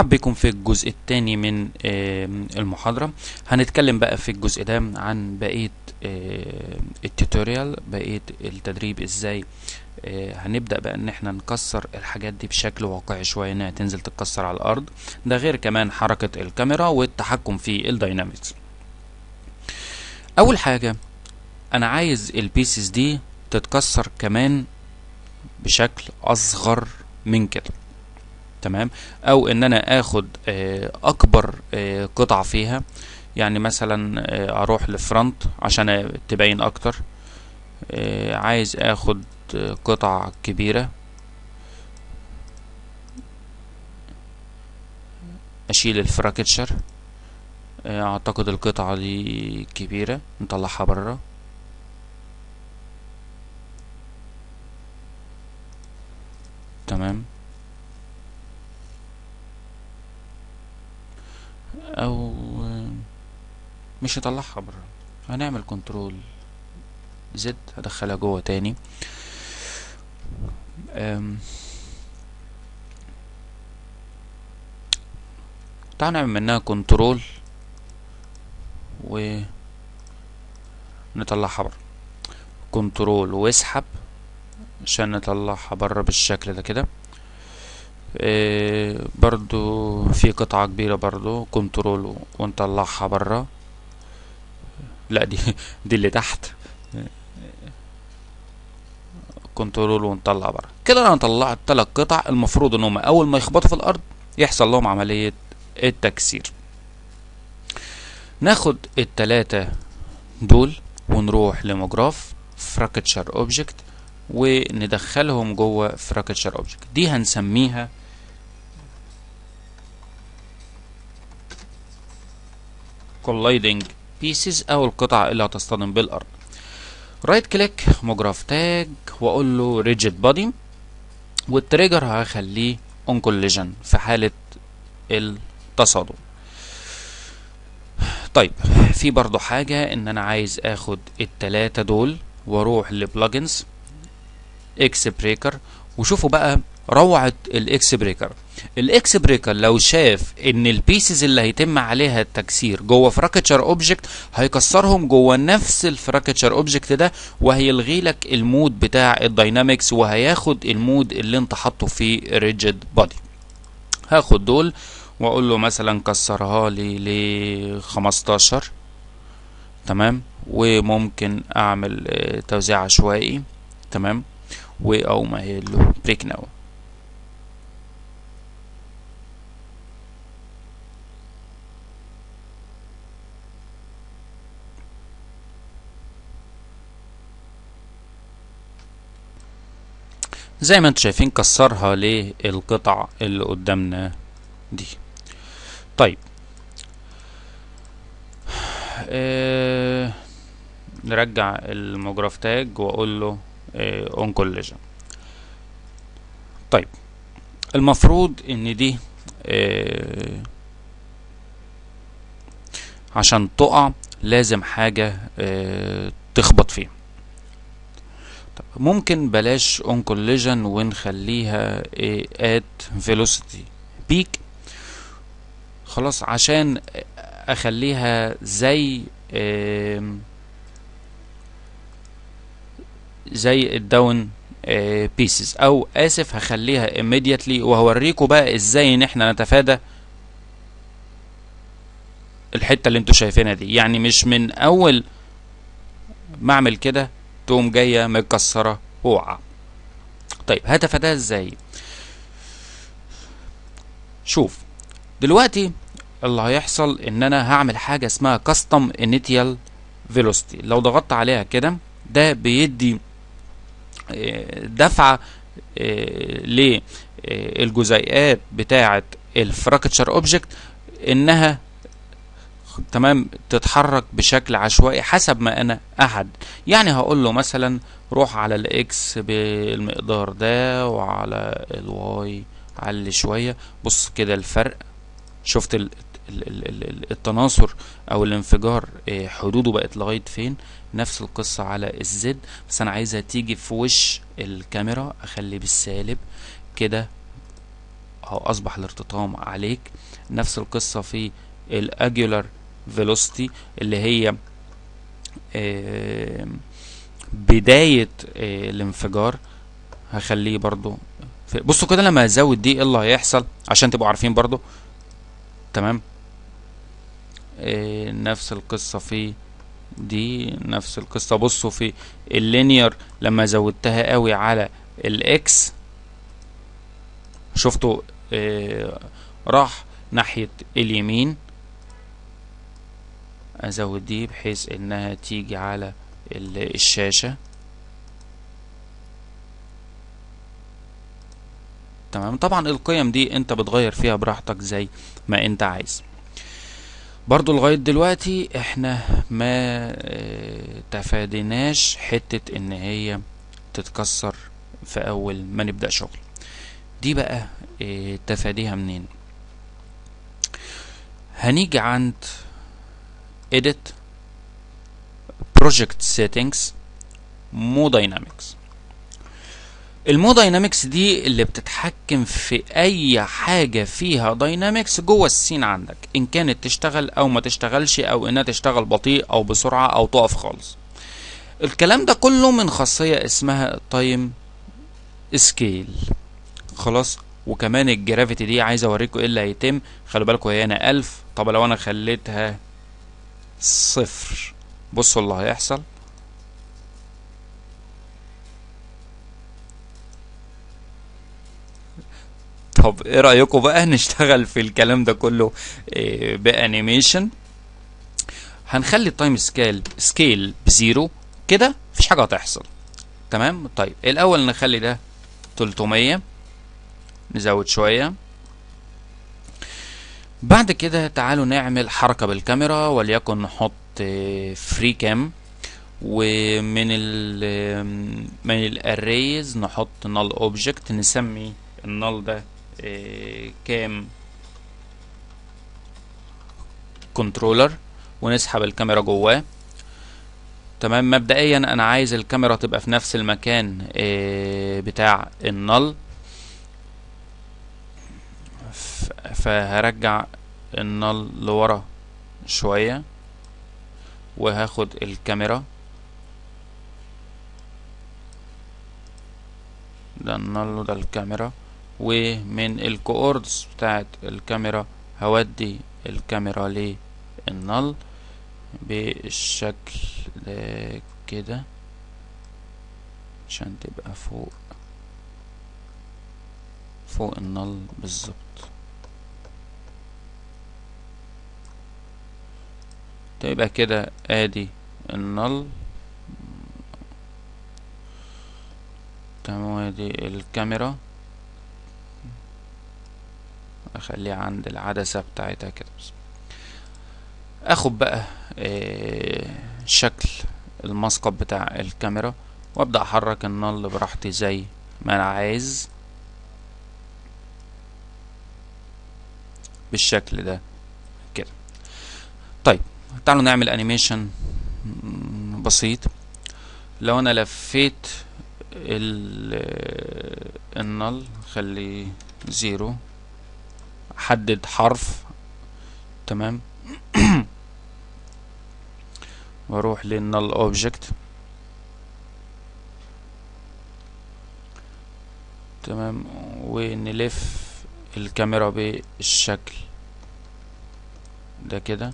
بكم في الجزء الثاني من آم، المحاضرة هنتكلم بقى في الجزء ده عن بقية آم، التوتوريال بقية التدريب ازاي آه، هنبدأ بقى ان احنا نكسر الحاجات دي بشكل واقعي شوية انها تنزل تتكسر على الارض ده غير كمان حركة الكاميرا والتحكم في الداينامكس اول حاجة انا عايز البيسز دي تتكسر كمان بشكل اصغر من كده تمام او ان انا اخد آه، اكبر آه، قطعة فيها يعني مثلا آه، اروح لفرونت عشان تبين اكتر آه، عايز اخد آه، قطع كبيرة اشيل الفراكتشر آه، اعتقد القطعة دي كبيرة نطلعها برا تمام او مش هطلعها بره هنعمل كنترول زد هدخلها جوه تاني أم. تعال نعمل منها كنترول و نطلعها بره كنترول واسحب عشان نطلعها بره بالشكل ده كده إيه برضو في قطعة كبيرة برضو كنترول ونطلعها برا لا دي دي اللي تحت كنترول ونطلع برا كده انا طلعت تلات قطع المفروض ان هم اول ما يخبطوا في الارض يحصل لهم عملية التكسير ناخد التلاتة دول ونروح لمجراف فراكتشر اوبجكت وندخلهم جوه فراكتشر اوبجكت دي هنسميها colliding pieces او القطع اللي هتصطدم بالارض رايت كليك مجراف تاج واقول له rigid body والتريجر هخليه on collision في حالة التصادم طيب في برضو حاجة ان انا عايز اخد التلاتة دول واروح لبلجنز اكس بريكر وشوفوا بقى روعة الاكس بريكر الاكس بريكر لو شاف ان البيسز اللي هيتم عليها التكسير جوه فراكتشر اوبجكت هيكسرهم جوه نفس الفراكتشر اوبجكت ده وهيلغي لك المود بتاع الداينامكس وهياخد المود اللي انت حاطه في ريجيد بودي هاخد دول واقول له مثلا كسرها لي ل 15 تمام وممكن اعمل آه، توزيع عشوائي تمام واقوم قايل له بريك ناو زي ما انتم شايفين كسرها للقطع اللي قدامنا دي طيب آه نرجع المجراف تاج واقول له اون كوليجن طيب المفروض ان دي آه عشان تقع لازم حاجة آه تخبط فيها طب ممكن بلاش اون كوليجن ونخليها ات فيلوسيتي بيك خلاص عشان اخليها زي آم، زي الداون بيسز او اسف هخليها immediately وهوريكم بقى ازاي ان احنا نتفادى الحته اللي انتوا شايفينها دي يعني مش من اول ما اعمل كده تقوم جايه متكسره وقع طيب هتفاداها ازاي شوف دلوقتي اللي هيحصل ان انا هعمل حاجه اسمها كاستم انيتيال فيلوسيتي لو ضغطت عليها كده ده بيدي آه، دفعه للجزيئات بتاعه الفراكتشر اوبجكت انها تمام تتحرك بشكل عشوائي حسب ما انا احد يعني هقول له مثلا روح على الاكس بالمقدار ده وعلى الواي علي شويه بص كده الفرق شفت ال ال ال ال التناثر او الانفجار آه، حدوده بقت لغايه فين نفس القصه على الزد بس انا عايزها تيجي في وش الكاميرا اخلي بالسالب كده اهو اصبح الارتطام عليك نفس القصة في الاجولار فيلوسيتي اللي هي آه، بداية آه، الانفجار هخليه برضو في- بصوا كده لما ازود دي ايه اللي هيحصل عشان تبقوا عارفين برضو تمام آه، نفس القصة في دي نفس القصة بصوا في اللينير لما زودتها قوي على الاكس شفتوا آه، راح ناحية اليمين ازود دي بحيث انها تيجي على ال- الشاشة تمام طبعا القيم دي انت بتغير فيها براحتك زي ما انت عايز برضو لغاية دلوقتي احنا ما اه، تفاديناش حتة ان هي تتكسر في اول ما نبدأ شغل دي بقى اه، تفاديها منين هنيجي عند edit project settings مو داينامكس المو داينامكس دي اللي بتتحكم في اي حاجة فيها داينامكس جوه السين عندك ان كانت تشتغل او ما تشتغلش او انها تشتغل بطيء او بسرعة او تقف خالص الكلام ده كله من خاصية اسمها تايم سكيل خلاص وكمان الجرافيتي دي عايز اوريكم ايه اللي هيتم خلوا بالكم هي هنا الف طب لو انا خليتها صفر بصوا اللي هيحصل طب ايه رأيكم بقى نشتغل في الكلام ده كله إيه بانيميشن هنخلي التايم سكيل سكيل بزيرو كده مفيش حاجة هتحصل تمام طيب الاول نخلي ده 300 نزود شوية بعد كده تعالوا نعمل حركة بالكاميرا وليكن نحط فري كام ومن ال من الاريز نحط null object نسمي النال ده إيه، كام كنترولر ونسحب الكاميرا جواه تمام مبدئيا انا عايز الكاميرا تبقى في نفس المكان إيه، بتاع النل ف- فهرجع النل لورا شوية وهاخد الكاميرا ده النل وده الكاميرا ومن الكوردز بتاعت الكاميرا هودي الكاميرا للنل بالشكل ده كده عشان تبقى فوق فوق النل بالظبط تبقى كده ادي النل تمام ادي الكاميرا اخليها عند العدسة بتاعتها كده بس اخد بقى آه، شكل المسقط بتاع الكاميرا وابدأ احرك النل براحتي زي ما انا عايز بالشكل ده كده طيب تعالوا نعمل انيميشن بسيط لو انا لفيت ال- النل خليه زيرو حدد حرف تمام واروح للنل اوبجكت تمام ونلف الكاميرا بالشكل ده كده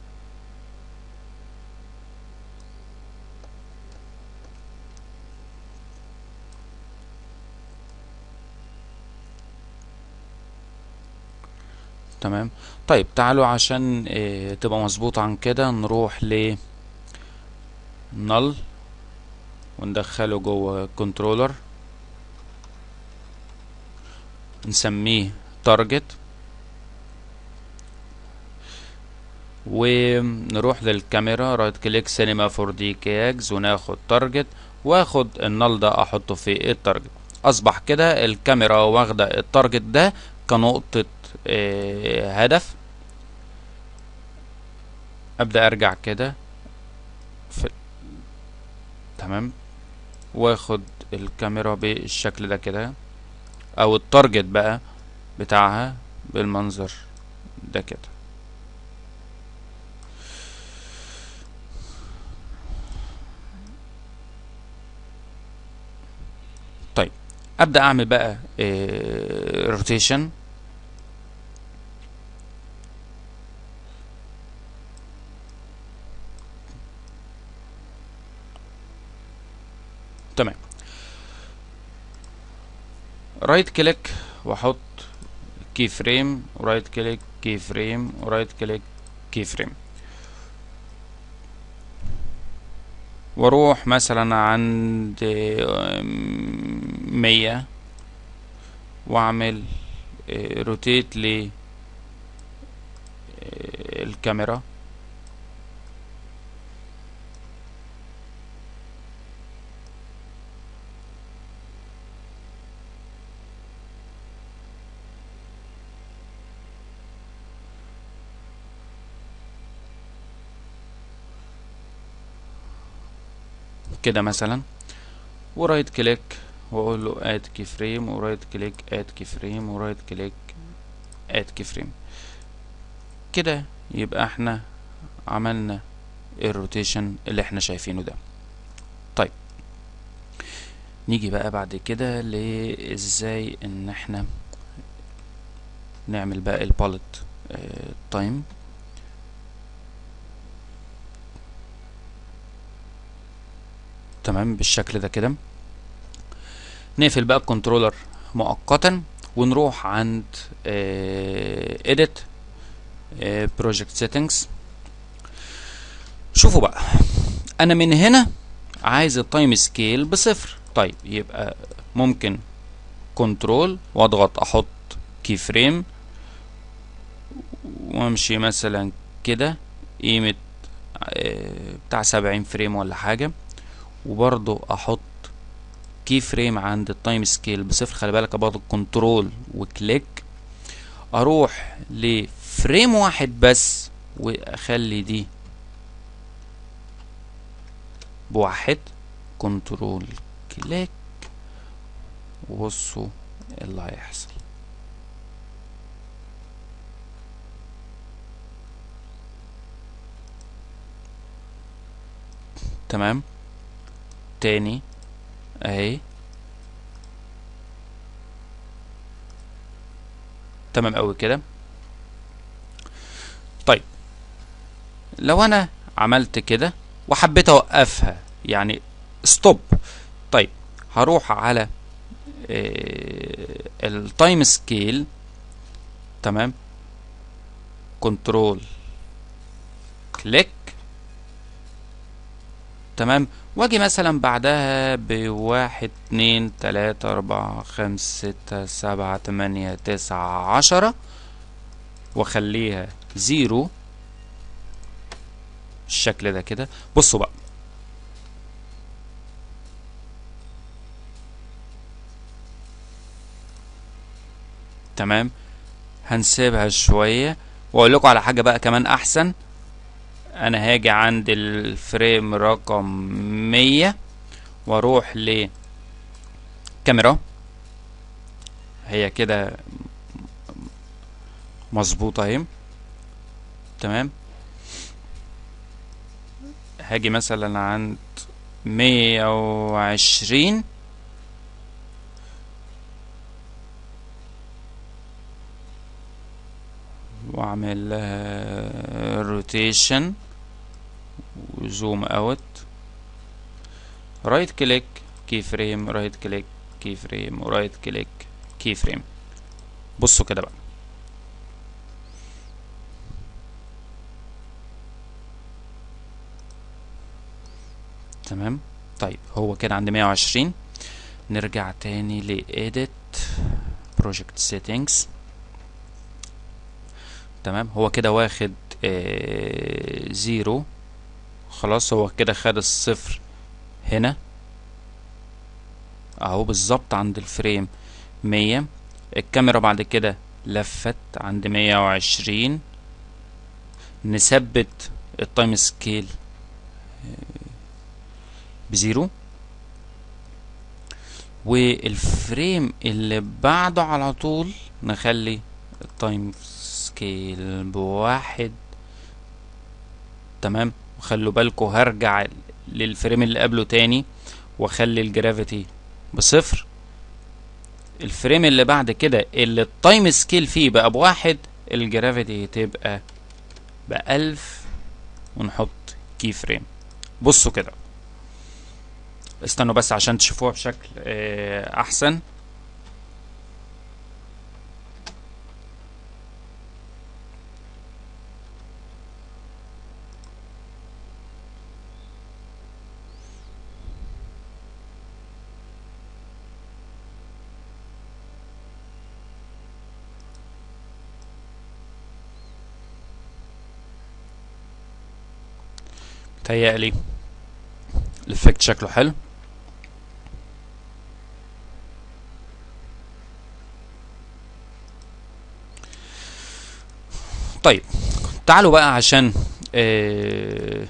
تمام طيب تعالوا عشان اه تبقى مظبوط عن كده نروح ل null وندخله جوه كنترولر نسميه تارجت ونروح للكاميرا رايت كليك سينما 4 دي كياجز وناخد تارجت واخد النل ده احطه في التارجت اصبح كده الكاميرا واخده التارجت ده كنقطة آه، هدف ابدا ارجع كده في تمام واخد الكاميرا بالشكل ده كده او التارجت بقى بتاعها بالمنظر ده كده طيب ابدا اعمل بقى روتيشن تمام رايت كليك واحط كي فريم ورايت كليك كي فريم ورايت كليك كي فريم واروح مثلا عند مية واعمل روتيت ل الكاميرا كده مثلا ورايت كليك واقول له اد كي فريم ورايت كليك اد كي فريم ورايت كليك اد كي فريم كده يبقى احنا عملنا الروتيشن اللي احنا شايفينه ده طيب نيجي بقى بعد كده لازاي ان احنا نعمل بقى البالت تايم تمام بالشكل ده كده نقفل بقى الكنترولر مؤقتا ونروح عند edit project settings شوفوا بقى انا من هنا عايز التايم سكيل بصفر طيب يبقى ممكن كنترول واضغط احط كي فريم وامشي مثلا كده قيمة بتاع سبعين فريم ولا حاجة وبرضو احط كي فريم عند التايم سكيل بصفر خلي بالك برضو كنترول وكليك اروح لفريم واحد بس واخلي دي بواحد كنترول كليك وبصوا اللي هيحصل تمام تاني اهي تمام قوي كده طيب لو انا عملت كده وحبيت اوقفها يعني ستوب طيب هروح على التايم سكيل تمام كنترول كليك تمام واجي مثلا بعدها بواحد اتنين تلاتة اربعة خمسة ستة سبعة تمانية تسعة عشرة واخليها زيرو بالشكل ده كده بصوا بقى تمام هنسيبها شوية واقول لكم على حاجة بقى كمان احسن انا هاجي عند الفريم رقم مية واروح ل كاميرا هي كده مظبوطة اهي تمام هاجي مثلا عند مية وعشرين واعمل روتيشن وزوم اوت رايت كليك كي فريم رايت كليك كي فريم ورايت كليك كي فريم بصوا كده بقى تمام طيب هو كده عند 120 نرجع تاني ل edit project settings تمام هو كده واخد آه زيرو خلاص هو كده خد الصفر هنا اهو بالظبط عند الفريم مية الكاميرا بعد كده لفت عند مية وعشرين نثبت التايم سكيل بزيرو والفريم اللي بعده على طول نخلي التايم سكيل بواحد تمام وخلوا بالكوا هرجع للفريم اللي قبله تاني واخلي الجرافيتي بصفر الفريم اللي بعد كده اللي التايم سكيل فيه بقى بواحد الجرافيتي تبقى بألف ونحط كي فريم بصوا كده استنوا بس عشان تشوفوها بشكل آه، احسن متهيألي الافكت شكله حلو طيب تعالوا بقى عشان آه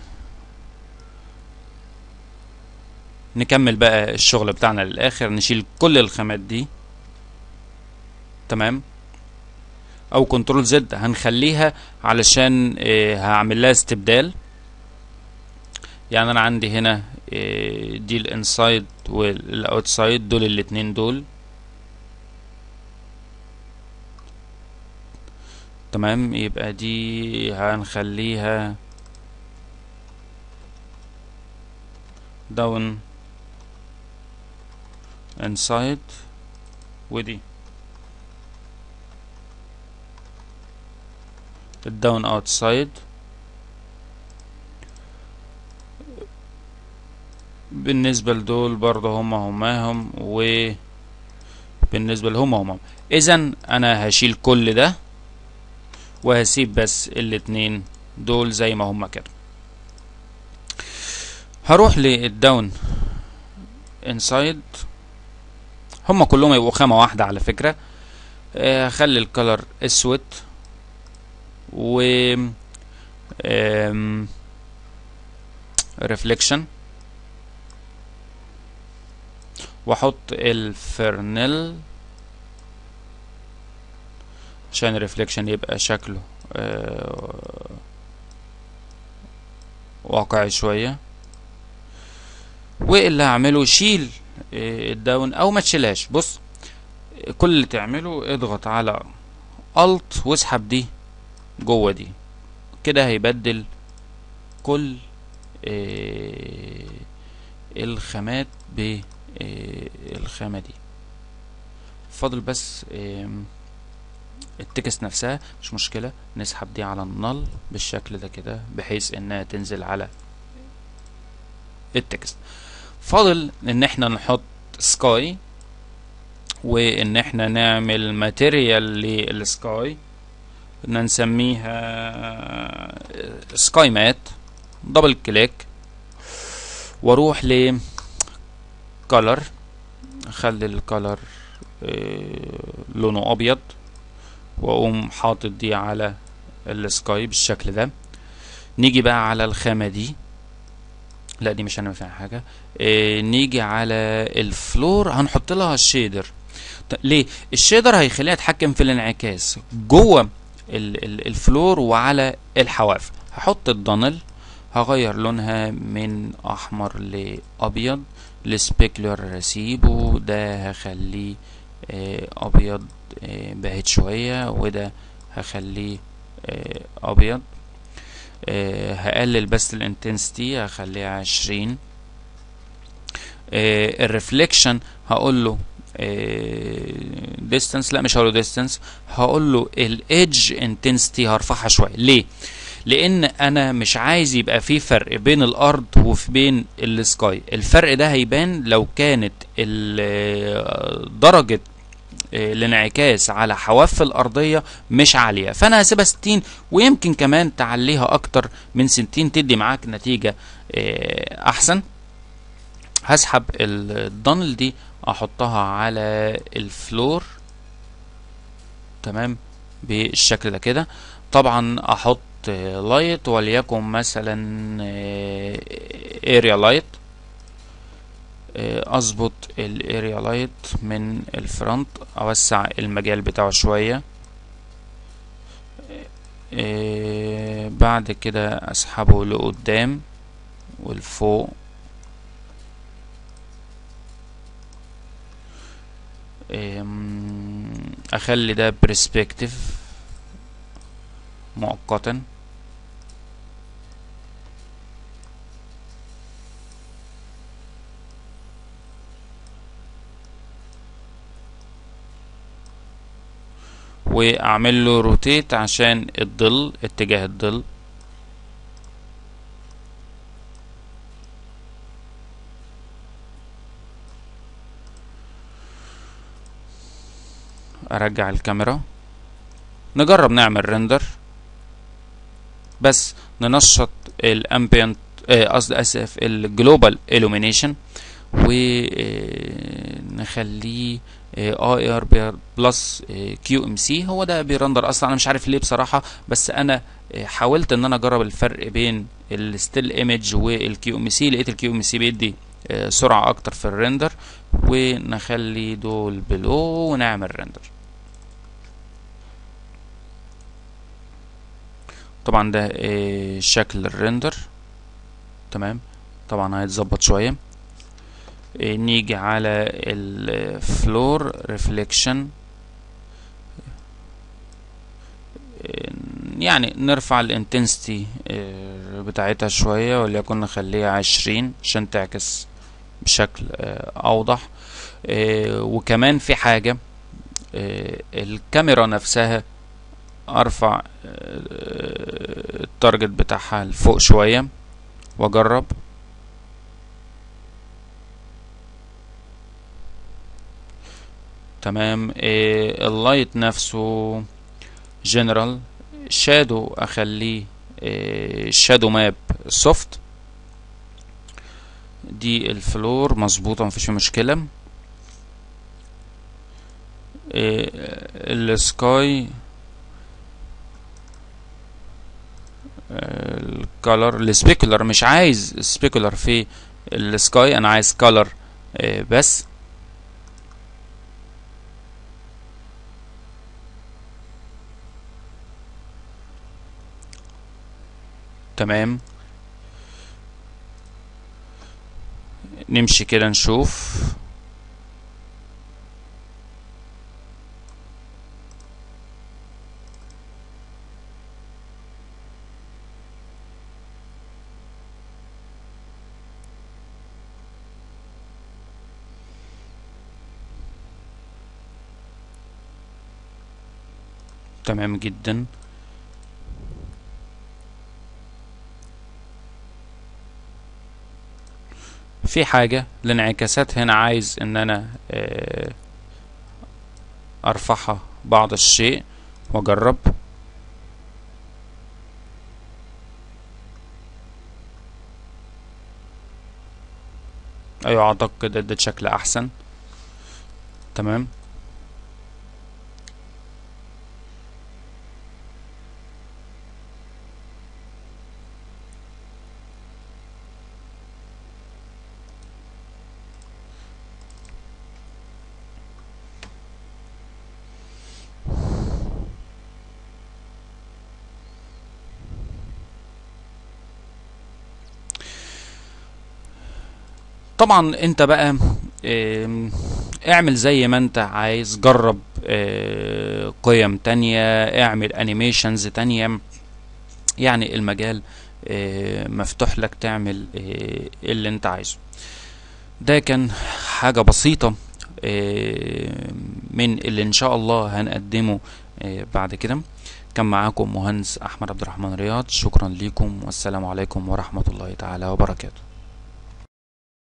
نكمل بقى الشغل بتاعنا للاخر نشيل كل الخامات دي تمام او كنترول زد هنخليها علشان آه هعمل لها استبدال يعني انا عندي هنا آه دي الانسايد والاوتسايد دول الاتنين دول تمام يبقى دي هنخليها داون انسايد ودي الداون اوتسايد بالنسبة لدول برضه هما هماهم وبالنسبة لهم هما اذا انا هشيل كل ده وهسيب بس الاتنين دول زي ما هما كده هروح للداون انسايد هما كلهم يبقوا خامة واحدة على فكرة هخلي الكلر اسود و ريفليكشن واحط الفرنل عشان الريفليكشن يبقى شكله آه واقعي شوية واللي هعمله شيل آه الداون او ما تشيلهاش بص كل اللي تعمله اضغط على الت واسحب دي جوه دي كده هيبدل كل آه الخامات بالخامة دي فاضل بس آه التكست نفسها مش مشكلة نسحب دي على النل بالشكل ده كده بحيث انها تنزل على التكست فاضل ان احنا نحط سكاي وان احنا نعمل ماتيريال للسكاي ان نسميها سكاي مات دبل كليك واروح ل color اخلي الكالر لونه ابيض واقوم حاطط دي على السكاي بالشكل ده نيجي بقى على الخامة دي لا دي مش هنعمل فيها حاجة إيه نيجي على الفلور هنحط لها الشيدر ليه الشيدر هيخليها تتحكم في الانعكاس جوه ال ال الفلور وعلى الحواف هحط الضنل هغير لونها من احمر لابيض السبيكلر هسيبه ده هخليه آه ابيض آه باهت شوية وده هخليه آه ابيض هقلل بس الانتنسيتي هخليها عشرين الريفليكشن هقول له ديستانس لا مش هقول له ديستانس هقول له الايدج انتنسيتي هرفعها شويه ليه لان انا مش عايز يبقى في فرق بين الارض وفي بين السكاي الفرق ده هيبان لو كانت درجه الانعكاس على حواف الارضيه مش عاليه فانا هسيبها 60 ويمكن كمان تعليها اكتر من 60 تدي معاك نتيجه احسن هسحب الضنل دي احطها على الفلور تمام بالشكل ده كده طبعا احط لايت وليكن مثلا اريا لايت آه، اظبط الاريا لايت من الفرونت اوسع المجال بتاعه شوية آه، بعد كده اسحبه لقدام والفوق آم، اخلي ده برسبكتيف مؤقتا واعمل له روتيت عشان الظل اتجاه الظل ارجع الكاميرا نجرب نعمل ريندر بس ننشط الامبيانت قصدي اسف الجلوبال illumination ونخليه اي ار بلس كيو ام سي هو ده بيرندر اصلا انا مش عارف ليه بصراحه بس انا آه، حاولت ان انا اجرب الفرق بين الستيل ايمج والكيو ام سي لقيت الكيو ام سي بيدي آه، سرعه اكتر في الريندر ونخلي دول بلو ونعمل ريندر طبعا ده آه، شكل الريندر تمام طبعا هيتظبط شويه آه، نيجي على الفلور ريفليكشن يعني نرفع الانتنسيتي بتاعتها شوية وليكن نخليها عشرين عشان تعكس بشكل آه، أوضح آه، وكمان في حاجة آه، الكاميرا نفسها أرفع آه، التارجت بتاعها لفوق شوية وأجرب تمام آه، اللايت نفسه جنرال شادو اخليه شادو ماب سوفت دي الفلور مظبوطه مفيش فيه مشكله آه، السكاي الكالر السبيكولر مش عايز سبيكولر في السكاي انا عايز كالر بس تمام نمشي كده نشوف تمام جدا في حاجة الانعكاسات هنا عايز ان انا آه، ارفعها بعض الشيء واجرب ايوه اعتقد ادت شكل احسن تمام طبعا انت بقى آم، اعمل زي ما انت عايز جرب آه، قيم تانية اعمل انيميشنز تانية يعني المجال آه، مفتوح لك تعمل آه، اللي انت عايزه ده كان حاجة بسيطة آه، من اللي ان شاء الله هنقدمه آه، بعد كده كان معاكم مهندس احمد عبد الرحمن رياض شكرا لكم والسلام عليكم ورحمة الله تعالى وبركاته